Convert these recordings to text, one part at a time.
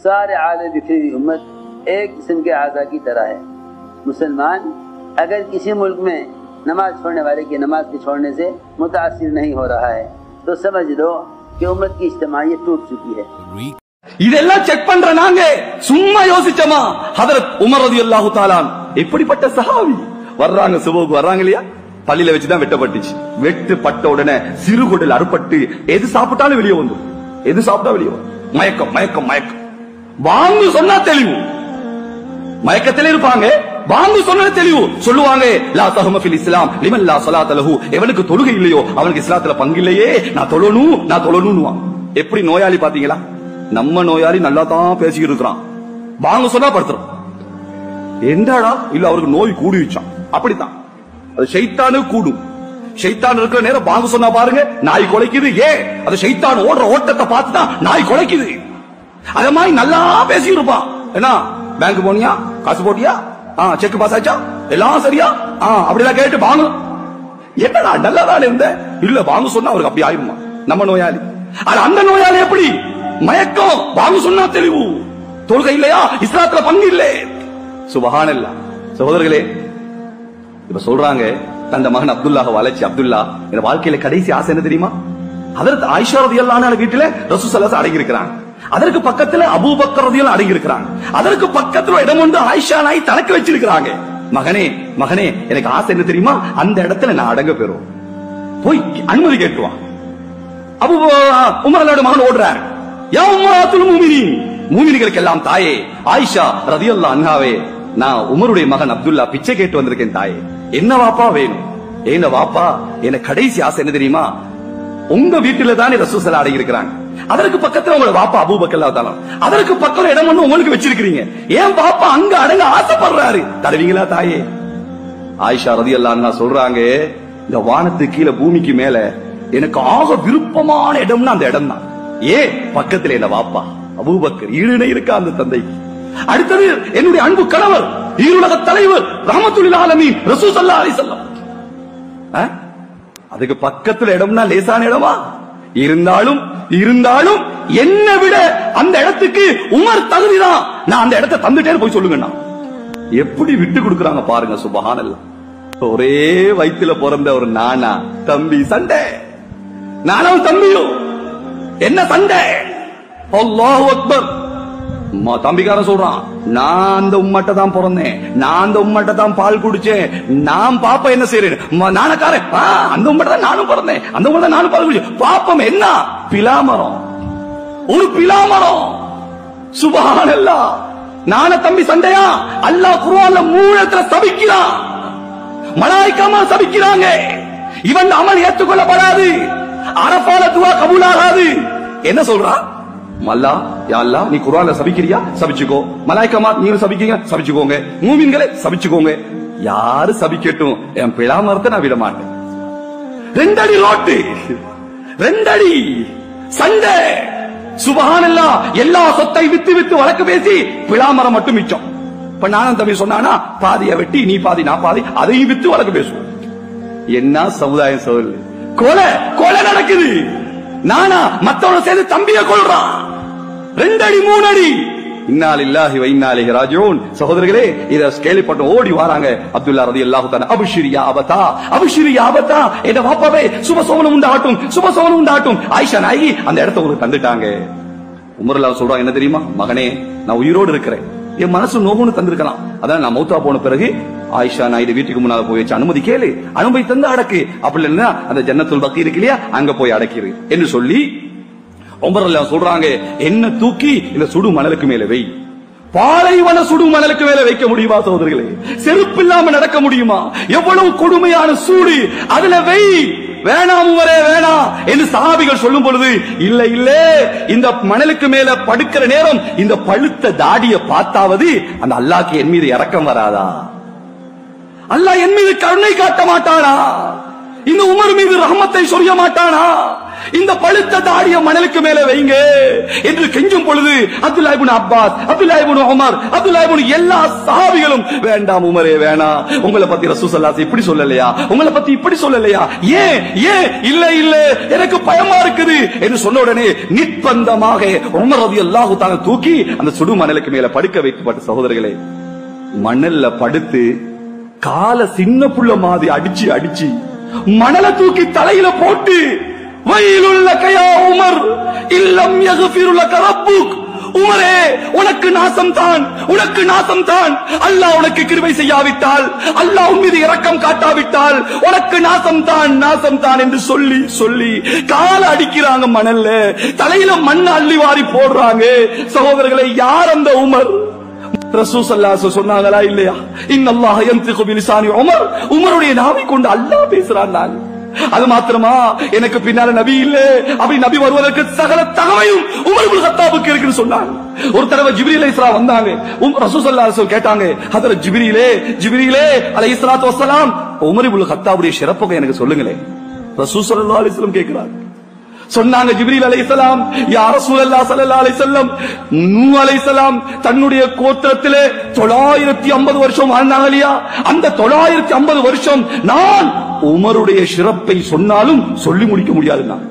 सारे आले बिखरी हुई उम्मत एक जिस्म के आज़ा की तरह है मुसलमान अगर किसी मुल्क में नमाज छोड़ने वाले की नमाज के छोड़ने से मुतासर नहीं हो रहा है तो समझ लो कि उम्मत की इज्तमाहीत टूट चुकी है இதெல்லாம் செக் பண்ற நாங்க சும்மா யோசிச்சோமா ஹதரத் உமர் ரலியல்லாஹு தாலான் எப்படிப்பட்ட சஹாபி வர்றாங்க சுபோக்கு வர்றாங்க இல்லையா பள்ளியில வச்சுதான் வெட்டப்பட்டுச்சு வெட்டு பட்ட உடனே சிறுகுடல் அறுபட்டு எது சாப்பிட்டாலும் வெளியே வந்து எது சாப்பிட்டா வெளியே வரும் மயக்கம் மயக்கம் மயக்கம் வாங்கு சொன்னா தெளிவு மயக்கத்திலே இருப்பாங்க வாங்கு சொன்ன தெளிவு சொல்லுவாங்க லா தஹம ஃபில் இஸ்லாம் லிமன் லா ஸலாத்த லஹு எவனுக்கு தொழுகை இல்லையோ அவனுக்கு இஸ்லாத்துல பங்கு இல்லையே நான் தொழணும் நான் தொழணும்னுவான் எப்படி நோயாளி பாத்தீங்களா நம்ம நோயாளி நல்லா தான் பேசிக்கிட்டு இருக்கிறான் வாங்க சொன்னா படுத்துறோம் என்னடா இல்ல அவருக்கு நோய் கூடி வச்சான் அப்படித்தான் அது ஷைத்தானு கூடும் ஷைத்தான் இருக்கிற நேரம் வாங்க சொன்னா பாருங்க நாய் குலைக்குது ஏன் அது ஷைத்தான் ஓடுற ஓட்டத்தை பார்த்து தான் நாய் குலைக்குது அத மாதிரி நல்லா பேசிக்கிட்டு இருப்பான் என்ன பேங்க் போனியா காசு போட்டியா ஆ செக் பாஸ் ஆச்சா எல்லாம் சரியா ஆ அப்படிலாம் கேட்டு வாங்க என்னடா நல்லா தானே இருந்த இல்ல வாங்க சொன்னா அவருக்கு அப்படி ஆயிருமா நம்ம நோயாளி அது அந்த நோயாளி எப்படி மயக்கம் வாங்க சொன்னா தெளிவு தொழுகை இல்லையா இஸ்லாத்துல பங்கு இல்லை சுபஹானல்லா சகோதரர்களே இப்ப சொல்றாங்க தந்த மகன் அப்துல்லாஹ் வளர்ச்சி அப்துல்லா இந்த வாழ்க்கையில கடைசி ஆசை என்ன தெரியுமா அதற்கு ஆயிஷா ரதியல்லான வீட்டுல ரசூ சல்லாஸ் அடங்கி இருக்கிறாங்க அதற்கு பக்கத்துல அபூபக்கர் ரதியெல்லாம் அடங்கி இருக்கிறாங்க அதற்கு பக்கத்துல இடம் ஒன்று ஆயிஷா நாய் தனக்கு வச்சிருக்கிறாங்க மகனே மகனே எனக்கு ஆசை என்ன தெரியுமா அந்த இடத்துல நான் அடங்க பெறும் போய் அனுமதி கேட்டுவான் அபு உமரலோட மகன் ஓடுறார் யா உமராத்துல் மூமினின் மூமின்களுக்கு எல்லாம் தாயே ஆயிஷா ரதியல்லா அன்ஹாவே நான் உமருடைய மகன் அப்துல்லா பிச்சை கேட்டு வந்திருக்கேன் தாயே என்ன வாப்பா வேணும் என்ன வாப்பா என்ன கடைசி ஆசை என்ன தெரியுமா உங்க வீட்டுல தானே ரசூசலா அடங்கி இருக்கிறாங்க அதற்கு பக்கத்துல உங்களோட வாப்பா அபூபக்கல்லா தானம் அதற்கு பக்கத்துல இடம் ஒண்ணு உங்களுக்கு வச்சிருக்கிறீங்க ஏன் பாப்பா அங்க அடங்க ஆசைப்படுறாரு தருவீங்களா தாயே ஆயிஷா ரதி அல்லா சொல்றாங்க இந்த வானத்து கீழே பூமிக்கு மேல எனக்கு ஆக விருப்பமான இடம்னா அந்த இடம் தான் ஏ பக்கத்துல என்ன வாப்பா அபூபக்கர் ஈடுனை இருக்கா அந்த தந்தைக்கு அடுத்தது என்னுடைய அன்பு கணவர் ஈருலக தலைவர் ரஹமத்துல் ஆலமீன் ரசூ சல்லா அலி அதுக்கு பக்கத்துல இடம்னா லேசான இடமா இருந்தாலும் இருந்தாலும் என்ன விட அந்த இடத்துக்கு உமர் தகுதிதான் நான் அந்த இடத்தை தந்துட்டேன்னு போய் சொல்லுங்கண்ணா எப்படி விட்டு கொடுக்கறாங்க பாருங்க சுபஹானல்ல ஒரே வயித்துல பிறந்த ஒரு நானா தம்பி சண்டை நானும் தம்பியும் என்ன சண்டை அல்லாஹ் அக்பர் அம்மா, தம்பிக்காரன் சொல்றான் நான் அந்த உம்மட்ட தான் பிறந்தேன் நான் அந்த உம்மட்ட தான் பால் குடிச்சேன் நான் பாப்பா என்ன செய்யறேன் அம்மா, நானக்காரன் ஆ, அந்த உம்மட்ட தான் நானும் பிறந்தேன் அந்த உம்மட்ட தான் நானும் பால் குடிச்சேன் பாப்பம் என்ன பிலாமரம் ஒரு பிலாமரம் சுபஹானல்லா நான தம்பி சண்டையா அல்லாஹ் குர்ஆன்ல மூணத்துல சபிக்கிறான் மலாய்க்காமா சபிக்கிறாங்க இவன் அமல் ஏற்றுக்கொள்ளப்படாது அரபால துவா கபூலாகாது என்ன சொல்றான் மல்லா யா அல்லாஹ் நீ குர்ஆன்ல சபிக்கிறியா சபிச்சுக்கோ மலாய்க்கமா நீங்க சபிக்கிறீங்க சபிச்சுக்கோங்க மூமின்களே சபிச்சுக்கோங்க யாரு சபிக்கட்டும் என் பிளாமரத்தை நான் விட மாட்டேன் ரெண்டடி ரோட்டு ரெண்டடி சண்டை சுபஹானல்லா எல்லா சொத்தை வித்து வித்து வழக்கு பேசி பிளாமரம் மட்டும் மிச்சம் இப்ப நானும் தம்பி சொன்னானா பாதிய வெட்டி நீ பாதி நான் பாதி அதையும் வித்து வழக்கு பேசுவோம் என்ன சமுதாயம் சொல்லு கொலை கொலை நடக்குது நானா மத்தவன சேர்ந்து தம்பிய கொள்றான் ரெண்டடி மூணடி இன்னால் இல்லாஹி வைநாளிகி ராஜோன் சகோதரர்களே இத கேள்விப்பட்டு ஓடி வராங்க அப்துல்லா ரதி அல்லாஹு தான அபிஷிரி யாபத்தா அபிஷிரி யாபத்தா என்ன வாப்பாவே சுபசோமனம் உண்டாகட்டும் சுபசோமனம் உண்டாகட்டும் ஆயிஷா நாயகி அந்த இடத்த உங்களுக்கு தந்துட்டாங்க உமர்லா சொல்றாங்க என்ன தெரியுமா மகனே நான் உயிரோடு இருக்கிறேன் என் மனசு நோகுன்னு தந்திருக்கலாம் அதான் நான் மௌத்தா போன பிறகு ஆயிஷா நான் இது வீட்டுக்கு முன்னால போய் வச்சு அனுமதி கேளு அனுமதி தந்து அடக்கு அப்படி இல்லைன்னா அந்த ஜன்னத்துல் பக்தி இருக்கு இல்லையா அங்க போய் அடக்கிரு என்று சொல்லி உமர்ல சொல்றாங்க என்ன தூக்கி இந்த சுடு மணலுக்கு மேல வை பாலைவன சுடு மணலுக்கு மேல வைக்க முடியுமா சகோதரர்களே செருப்பு இல்லாம நடக்க முடியுமா எவ்வளவு கொடுமையான சூடு அதுல வை வேணாம் உமரே வேணாம் என்று சஹாபிகள் சொல்லும் பொழுது இல்ல இல்ல இந்த மணலுக்கு மேல படுக்கிற நேரம் இந்த பழுத்த தாடிய பார்த்தாவது அந்த அல்லாஹ்க்கு என் மீது இரக்கம் வராதா அல்லாஹ் என் மீது கருணை காட்ட மாட்டானா இந்த உமர் மீது ரஹமத்தை சொரிய மாட்டானா இந்த பழுத்த தாடிய மணலுக்கு மேல வைங்க என்று கெஞ்சும் பொழுது Abdullah ibn Abbas Abdullah ibn Umar Abdullah ibn எல்லா சஹாபிகளும் வேண்டாம் உமரே வேணாம் உங்களை பத்தி ரசூசல்லாஸ் இப்படி சொல்லலையா உங்களை பத்தி இப்படி சொல்லலையா ஏன் ஏன் இல்ல இல்ல எனக்கு பயமா இருக்குது என்று சொன்ன உடனே நிர்பந்தமாக உமர் ரலியல்லாஹு தஆலா தூக்கி அந்த சுடு மணலுக்கு மேல படுக்க வைக்கப்பட்ட சகோதரர்களே மணல்ல படுத்து கால சின்ன புள்ள மாதிரி அடிச்சு அடிச்சு மணல தூக்கி தலையில போட்டு வயலுள்ள கயா உமர் இல்லம் யகுஃபிருல கரப்புக் உமரே உனக்கு நாசம் தான் உனக்கு நாசம் தான் அல்லாஹ் உனக்கு கிருபை செய்யாவிட்டால் அல்லாஹ் உன் மீது இரக்கம் காட்டாவிட்டால் உனக்கு நாசம் தான் நாசம் தான் என்று சொல்லி சொல்லி கால அடிக்கிறாங்க மணல்ல தலையில மண் அள்ளி வாரி போடுறாங்க சகோதரர்களை யார் அந்த உமர் ரசூல் ஸல்லல்லாஹு சொன்னாங்களா இல்லையா இன்னல்லாஹ யன்திகு பிலிசானி உமர் உமருடைய நாவை கொண்டு அல்லாஹ் பேசுறான் நான் அது மாத்திரமா எனக்கு பின்னால நபி இல்ல அப்படி நபி வருவதற்கு சகல தகவையும் உமர் இப்னு கத்தாபுக்கு இருக்குன்னு சொன்னாங்க ஒரு தடவை ஜிப்ரீல் அலைஹிஸ்ஸலாம் வந்தாங்க உம் ரசூல் ஸல்லல்லாஹு அலைஹி வஸல்லம் கேட்டாங்க ஹதரத் ஜிப்ரீலே ஜிப்ரீலே அலைஹிஸ்ஸலாத்து வஸ்ஸலாம் உமர் இப்னு கத்தாபுடைய சிறப்புக எனக்கு சொல்லுங்களேன் ரசூல் ஸல்லல்லாஹு அலைஹி வஸல்லம் கேக்குறாங்க சொன்னாங்க ஜிப்ரீல் அலைஹிஸ்ஸலாம் யா ரசூலல்லாஹ் ஸல்லல்லாஹு அலைஹி வஸல்லம் நூ அலைஹிஸ்ஸலாம் தன்னுடைய கோத்திரத்திலே 950 வருஷம் வாழ்ந்தாங்க இல்லையா அந்த 950 வருஷம் நான் உமருடைய சிறப்பை சொன்னாலும் சொல்லி முடிக்க முடியாது நான்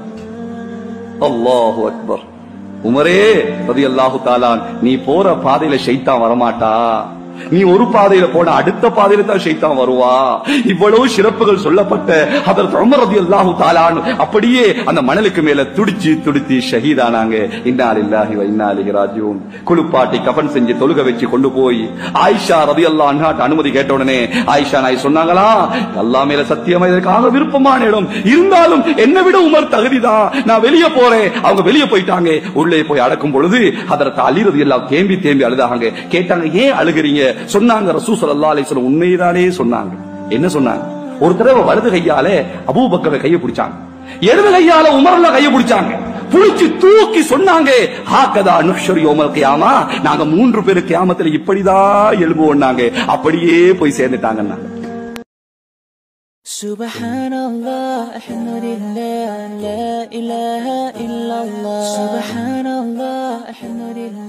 அல்லாஹு அக்பர் உமரே ரலியல்லாஹு தஆலா நீ போற பாதையில ஷைத்தான் வரமாட்டா நீ ஒரு பாதையில போன அடுத்த பாதையில தான் ஷைத்தான் வருவா இவ்வளவு சிறப்புகள் சொல்லப்பட்ட அதற்கு உமர் ரலியல்லாஹு தஆலா அப்படியே அந்த மணலுக்கு மேல துடிச்சு துடித்து ஷஹீதானாங்க இன்னா லில்லாஹி வ இன்னா இலைஹி ராஜிஊன் குளிப்பாட்டி கஃன் செஞ்சு தொழுக வச்சு கொண்டு போய் ஆயிஷா ரலியல்லாஹு அன்ஹா அனுமதி கேட்ட உடனே ஆயிஷா நாய் சொன்னாங்களா அல்லாஹ் மேல சத்தியமா இதற்காக விருப்பமான இடம் இருந்தாலும் என்னை விட உமர் தகுதிதான் நான் வெளியே போறேன் அவங்க வெளியே போயிட்டாங்க உள்ளே போய் அடக்கும் பொழுது அதற்கு அலி ரலியல்லாஹு தேம்பி தேம்பி அழுதாங்க கேட்டாங்க ஏன் அழுகிறீங்க சொன்னாங்க ரசூல் ஸல்லல்லாஹு அலைஹி வஸல்லம் உண்மைதானே சொன்னாங்க என்ன சொன்னாங்க ஒரு தடவை வலது கையால அபூபக்கரை கையை பிடிச்சாங்க இடது கையால உமர்ல கையை பிடிச்சாங்க புடிச்சு தூக்கி சொன்னாங்க ஹாக்கதா நுஷர் யோமல் கியாமா நாங்க மூன்று பேரு கியாமத்துல இப்படிதான் எழுபுவோம் அப்படியே போய் சேர்ந்துட்டாங்கன்னாங்க سبحان الله الحمد لله لا إله إلا الله سبحان الله الحمد لله